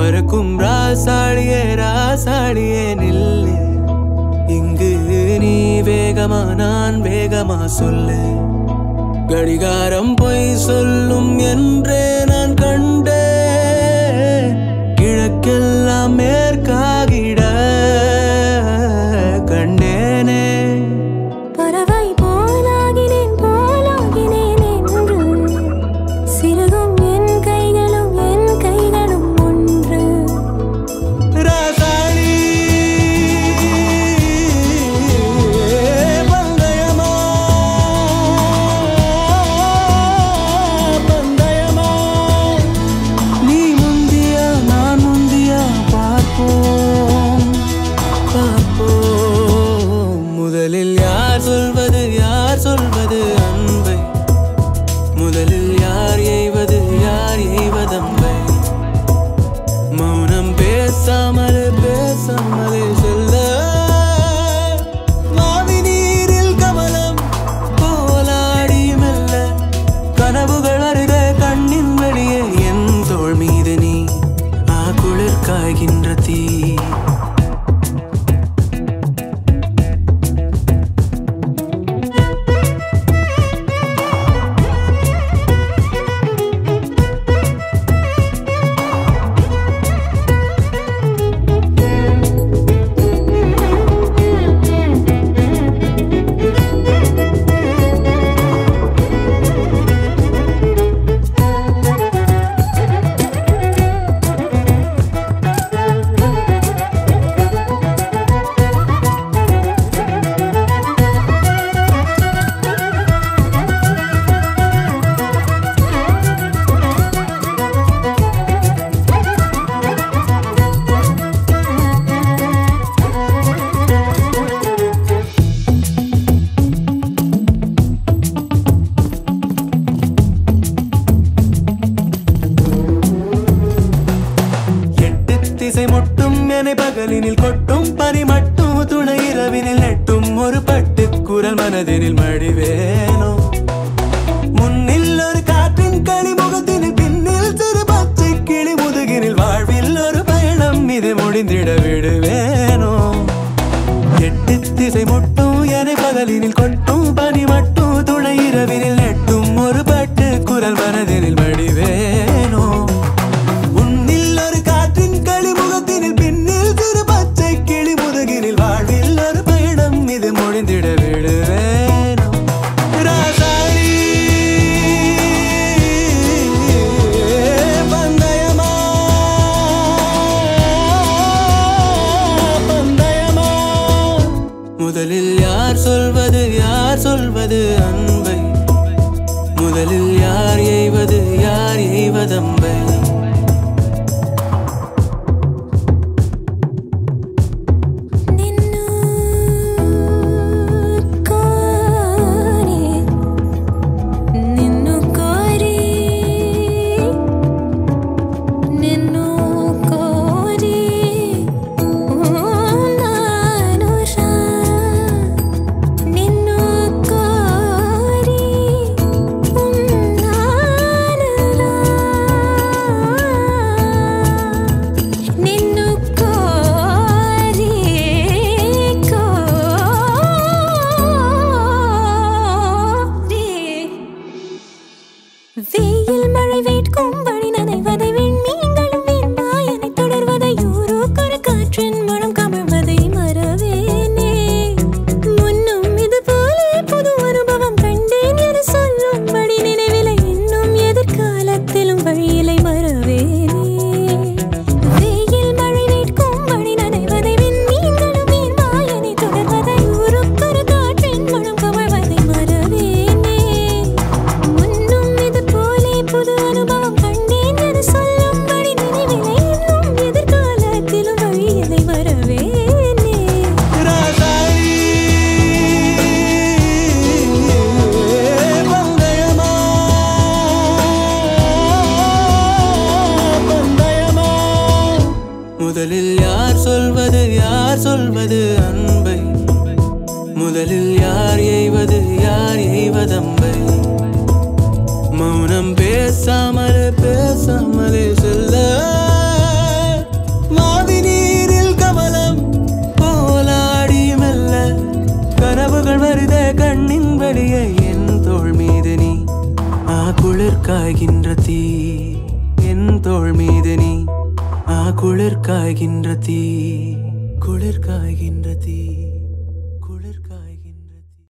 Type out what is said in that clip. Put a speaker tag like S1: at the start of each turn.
S1: பறக்கும் ராசாடியே ராசாடியே நில்லு இங்கு நீ வேகமா நான் வேகமா சொல்லு கடிகாரம் பொய் சொல்லும் என்றே நான் கண்டே கிழக்கெல்லாம் மேற்காகிட கண்டேனே
S2: பறவை போலாகினேன் போலாகினேன் என்று சிறுகும் என் கைகளும் என் கைகளும் ஒன்று
S1: ராசாளி பந்தயமா பந்தயமா நீ முந்தியா நான் முந்தியா பார்ப்போம் பார்ப்போம் முதலில் யார் சொல்வது யார் சொல்வது அன்பை முதலில் யார் எய்வது யார் எய்வதம்பை மௌனம் பேசாமலே பேசாமலே சொல்ல மாவி நீரில் கமலம் போலாடி மெல்ல கனவுகள் அருக கண்ணின் வெளியே என் தோள் மீது நீ ஆ குளிர் காய்கின்ற தீ எட்டு திசை முட்டும் என பகலினில் கொட்டும் பனி மட்டும் துணை இரவினில் நெட்டும் ஒரு பட்டு குரல் மனதினில் மடிவேனோ முன்னில் ஒரு காற்றின் களி முகத்தினில் பின்னில் சிறு பச்சை கிளி முதுகினில் வாழ்வில் ஒரு பயணம் இது முடிந்திட விடுவேனோ எட்டு திசை முட்டும் என பகலினில் கொட்டும் பனி மட்டும் துணை இரவினில் நெட்டும் ஒரு பட்டு குரல் மனதினில் மடிவேனோ உன்னில் ஒரு காற்றின் களி முகத்தினில் பின்னில் சிறு பச்சை கிளி முதுகினில் வாழ்வில் ஒரு பயணம் இது முடிந்திட விடுவேனோ ராசாரி பந்தயமா பந்தயமா முதலில் யார் சொல்வது யார் சொல்வது அன்பை முதலில் யார் எய்வது யார் எய்வதம்பை
S2: நின்னு கோரி நின்னு கோரி நின்னு கோரி ನಾನುಷಾ ನಿನ್ನು ಕೋರಿ ನಿನ್ನು ಕೋರಿ ಕೋರಿ வெயில் மழை வேட்கும் வழி நனைவதை விண்மீன்களும் வெண்மாயனை தொடர்வதை ஊரோக்கொரு காற்றின் மனம் கமழ்வதை மறவேனே முன்னும் இது போலே புது அனுபவம் கண்டேன் என சொல்லும்படி நினைவிலை இன்னும் எதிர்காலத்திலும் வழியிலை மறவேனே வெயில் மழை வேட்கும் வழி நனைவதை விண்மீன்களும் வெண்மாயனை தொடர்வதை ஊரோக்கொரு காற்றின் மனம் கமழ்வதை மறவேனே முன்னும் இது போலே புது அனுபவம் கண்டேன் என சொல்லும்படி நினைவிலை இன்னும் எதிர்காலத்திலும் வழியிலை வரவேனே
S1: ராசாரி பந்தயமா பந்தயமா முதலில் யார் சொல்வது யார் சொல்வது அன்பை முதலில் யார் எய்வது யார் எய்வதம்பை மௌனம் பேசாமலே பேசாமலே சொல்ல காய்கின்ற தீ என் தோள் மீது நீ ஆ குளிர் காய்கின்ற தீ குளிர் காய்கின்ற தீ